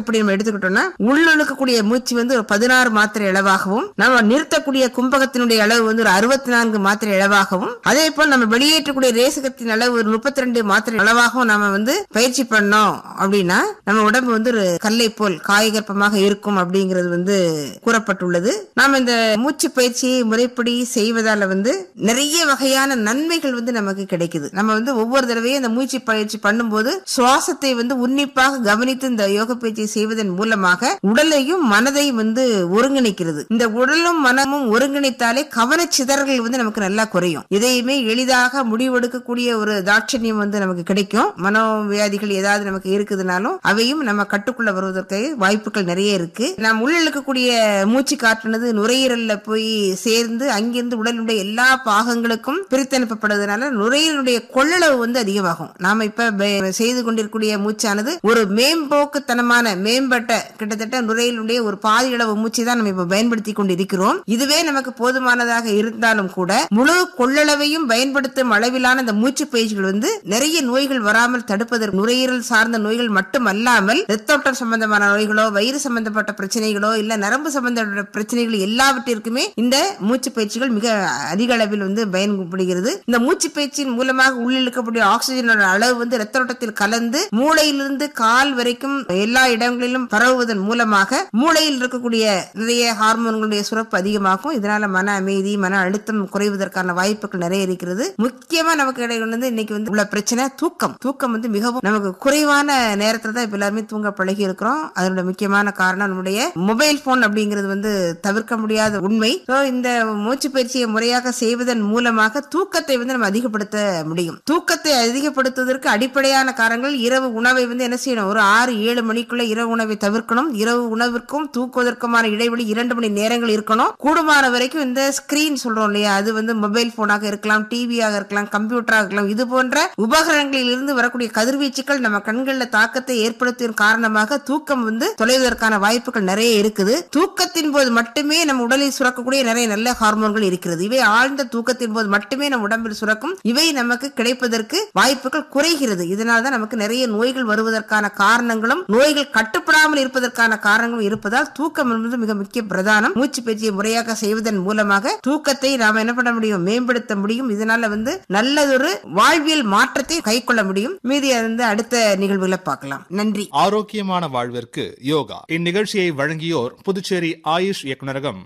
இப்படி நம்ம எடுத்துக்கிட்டோம்னா உள்ளொழுக்கக்கூடிய மூச்சு வந்து ஒரு பதினாறு மாத்திரை அளவாகவும் நம்ம நிறுத்தக்கூடிய கும்பகத்தினுடைய அளவு வந்து ஒரு அறுபத்தி நான்கு மாத்திரை அளவாகவும் அதே போல் நம்ம வெளியேற்றக்கூடிய ரேசகத்தின் அளவு ஒரு முப்பத்தி ரெண்டு மாத்திரை அளவாகவும் நம்ம வந்து பயிற்சி பண்ணோம் அப்படின்னா நம்ம உடம்பு வந்து ஒரு கல்லை போல் காயகற்பமாக இருக்கும் அப்படிங்கிறது வந்து கூறப்பட்டுள்ளது நாம இந்த மூச்சு பயிற்சியை முறைப்படி செய்வதால வந்து நிறைய வகையான நன்மைகள் வந்து நமக்கு கிடைக்குது நம்ம வந்து ஒவ்வொரு தடவையும் இந்த மூச்சு பயிற்சி பண்ணும்போது சுவாசத்தை வந்து உன்னிப்பாக கவனித்து இந்த யோக பயிற்சியை செய்வதன் மூலமாக உடலையும் மனதையும் வந்து ஒருங்கிணைக்கிறது இந்த உடலும் மனமும் ஒருங்கிணைத்தாலே கவனச்சிதறல்கள் வந்து நமக்கு நல்லா குறையும் இதையுமே எளிதாக முடிவெடுக்கக்கூடிய ஒரு தாட்சண்யம் வந்து நமக்கு கிடைக்கும் மனோவியாதிகள் ஏதாவது நமக்கு இருக்குதுனாலும் அவையும் நம்ம கட்டுக்குள்ள வருவதற்கு வாய்ப்புகள் நிறைய இருக்கு நாம் உள்ளிழுக்கக்கூடிய மூச்சு காற்றுனது நுரையீரல்ல போய் சேர்ந்து அங்கிருந்து உடலுடைய எல்லா பாகங்களுக்கும் பிரித்தனுப்பப்படுவதனால நுரையீரலுடைய கொள்ளளவு வந்து அதிகமாகும் நாம இப்ப பே- செய்து கொண்டிருக்கூடிய மூச்சானது ஒரு மேம்போக்குத்தனமான மேம்பட்ட கிட்டத்தட்ட நுரையீரலுடைய ஒரு பாதி அளவு மூச்சு தான் நம்ம இப்ப பயன்படுத்தி கொண்டிருக்கிறோம் இதுவே நமக்கு போதுமானதாக இருந்தாலும் கூட முழு கொள்ளளவையும் பயன்படுத்தும் அளவிலான இந்த மூச்சு பயிற்சிகள் வந்து நிறைய நோய்கள் வராமல் தடுப்பதற்கு நுரையீரல் சார்ந்த நோய்கள் மட்டுமல்லாமல் ரத்தோட்டம் சம்பந்தமான நோய்களோ வயிறு சம்பந்தப்பட்ட பிரச்சனைகளோ இல்ல நரம்பு சம்பந்தப்பட்ட பிரச்சனைகள் எல்லாவற்றிற்குமே இந்த மூச்சு பயிற்சிகள் மிக அதிக அளவில் வந்து பயன்படுகிறது இந்த மூச்சு பயிற்சியின் மூலமாக உள்ளிழுக்கக்கூடிய ஆக்சிஜனோட அளவு வந்து ரத்த ஓட்டத்தில் கலந்து மூளையிலிருந்து கால் வரைக்கும் எல்லா இடங்களிலும் பரவுவதன் மூலமாக மூளையில் இருக்கக்கூடிய நிறைய ஹார்மோன்களுடைய சுரப்பு அதிகமாகும் இதனால மன அமைதி மன அழுத்தம் குறைவதற்கான வாய்ப்புகள் நிறைய இருக்கிறது முக்கியமா நமக்கு இடையில வந்து இன்னைக்கு வந்து உள்ள பிரச்சனை தூக்கம் தூக்கம் வந்து மிகவும் நமக்கு குறைவான நேரத்துல தான் இப்ப எல்லாருமே தூங்க பழகி இருக்கிறோம் அதனோட முக்கியமான காரணம் நம்முடைய மொபைல் போன் அப்படிங்கிறது வந்து தவிர்க்க முடியாத உண்மை So, இந்த மூச்சு பயிற்சியை முறையாக செய்வதன் மூலமாக தூக்கத்தை வந்து நம்ம அதிகப்படுத்த முடியும் தூக்கத்தை அதிகப்படுத்துவதற்கு அடிப்படையான காரணங்கள் இரவு உணவை வந்து என்ன செய்யணும் ஒரு ஆறு ஏழு மணிக்குள்ள இரவு உணவை தவிர்க்கணும் இரவு உணவிற்கும் தூக்குவதற்குமான இடைவெளி இரண்டு மணி நேரங்கள் இருக்கணும் கூடுமான வரைக்கும் இந்த ஸ்கிரீன் சொல்றோம் இல்லையா அது வந்து மொபைல் போனாக இருக்கலாம் டிவியாக இருக்கலாம் கம்ப்யூட்டராக இருக்கலாம் இது போன்ற உபகரணங்களில் இருந்து வரக்கூடிய கதிர்வீச்சுக்கள் நம்ம கண்களில் தாக்கத்தை ஏற்படுத்துவதன் காரணமாக தூக்கம் வந்து தொலைவதற்கான வாய்ப்புகள் நிறைய இருக்குது தூக்கத்தின் போது மட்டுமே நம்ம உடலில் சுரக்கக்கூடிய நிறைய நல்ல ஹார்மோன்கள் இருக்கிறது இவை ஆழ்ந்த தூக்கத்தின் போது மட்டுமே நம் உடம்பில் சுரக்கும் இவை நமக்கு கிடைப்பதற்கு வாய்ப்புகள் குறைகிறது இதனால தான் நமக்கு நிறைய நோய்கள் வருவதற்கான காரணங்களும் நோய்கள் கட்டுப்படாமல் இருப்பதற்கான காரணங்களும் இருப்பதால் தூக்கம் என்பது மிக முக்கிய பிரதானம் மூச்சு பயிற்சியை முறையாக செய்வதன் மூலமாக தூக்கத்தை நாம என்ன பண்ண முடியும் மேம்படுத்த முடியும் இதனால வந்து நல்லதொரு வாழ்வியல் மாற்றத்தை கை கொள்ள முடியும் மீதி வந்து அடுத்த நிகழ்வுகளை பார்க்கலாம் நன்றி ஆரோக்கியமான வாழ்விற்கு யோகா இந்நிகழ்ச்சியை வழங்கியோர் புதுச்சேரி ஆயுஷ் இயக்குநரகம்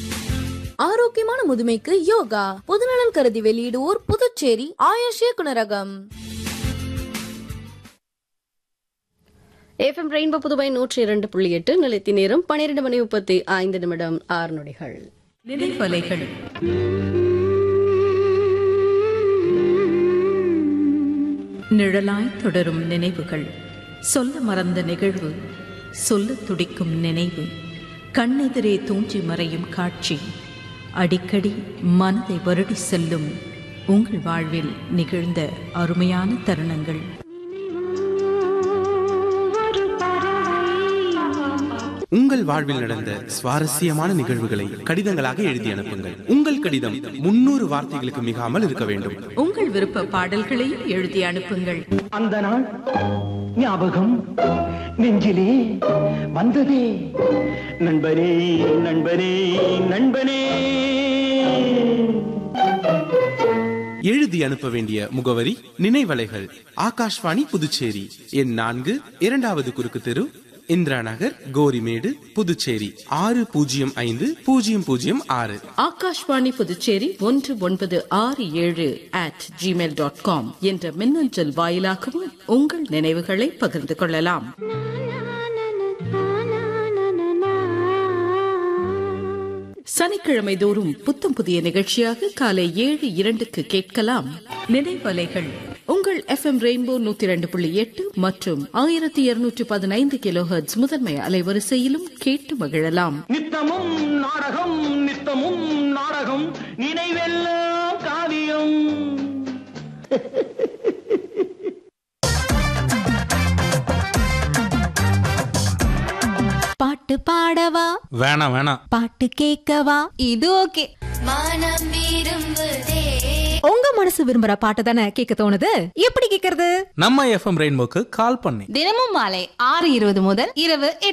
ஆரோக்கியமான முதுமைக்கு யோகா பொதுநலன் கருதி வெளியிடுவோர் புதுச்சேரி ஆயுஷ் இயக்குனரகம் எஃப்எம் ரெயின்போ புதுவை நூற்றி இரண்டு புள்ளி எட்டு நிலைத்தி நேரம் பன்னிரண்டு மணி முப்பத்தி ஐந்து நிமிடம் ஆறு நொடிகள் நினைவலைகள் நிழலாய் தொடரும் நினைவுகள் சொல்ல மறந்த நிகழ்வு சொல்ல துடிக்கும் நினைவு கண்ணெதிரே தூஞ்சி மறையும் காட்சி அடிக்கடி மனதை வருடி செல்லும் உங்கள் வாழ்வில் நிகழ்ந்த அருமையான தருணங்கள் உங்கள் வாழ்வில் நடந்த சுவாரஸ்யமான நிகழ்வுகளை கடிதங்களாக எழுதி அனுப்புங்கள் உங்கள் கடிதம் முன்னூறு வார்த்தைகளுக்கு மிகாமல் இருக்க வேண்டும் உங்கள் விருப்ப பாடல்களையும் எழுதி அனுப்புங்கள் அந்த நாள் ஞாபகம் நெஞ்சிலே வந்ததே நண்பனே நண்பனே நண்பனே எழுதி அனுப்ப வேண்டிய முகவரி நினைவலைகள் ஆகாஷ்வாணி புதுச்சேரி எண் நான்கு இரண்டாவது குறுக்கு தெரு இந்திரா நகர் கோரிமேடு புதுச்சேரி ஆறு பூஜ்ஜியம் ஐந்து பூஜ்ஜியம் பூஜ்ஜியம் ஆறு ஆகாஷ்வாணி புதுச்சேரி ஒன்று ஒன்பது ஆறு ஏழு அட் ஜிமெயில் டாட் காம் என்ற மின்னஞ்சல் வாயிலாகவும் உங்கள் நினைவுகளை பகிர்ந்து கொள்ளலாம் சனிக்கிழமை தோறும் புத்தம் புதிய நிகழ்ச்சியாக காலை ஏழு இரண்டுக்கு கேட்கலாம் நினைவலைகள் உங்கள் எஃப்எம் ரெயின்போ நூத்தி இரண்டு புள்ளி எட்டு மற்றும் ஆயிரத்தி இருநூற்றி பதினைந்து கிலோஹெர்ட்ஸ் முதன்மை அலைவரிசையிலும் கேட்டு மகிழலாம் நித்தமும் நாடகம் நித்தமும் நாடகம் நினைவெல்லாம் காவியம் பாட்டு பாடவா வேணாம் வேணாம் பாட்டு கேட்கவா இது ஓகே உங்க மனசு விரும்புற பாட்டு தானே கேட்க தோணுது எப்படி கேக்குறது நம்ம எஃப்எம் ரெயின்போக்கு கால் பண்ணி தினமும் மாலை ஆறு இருபது முதல் இரவு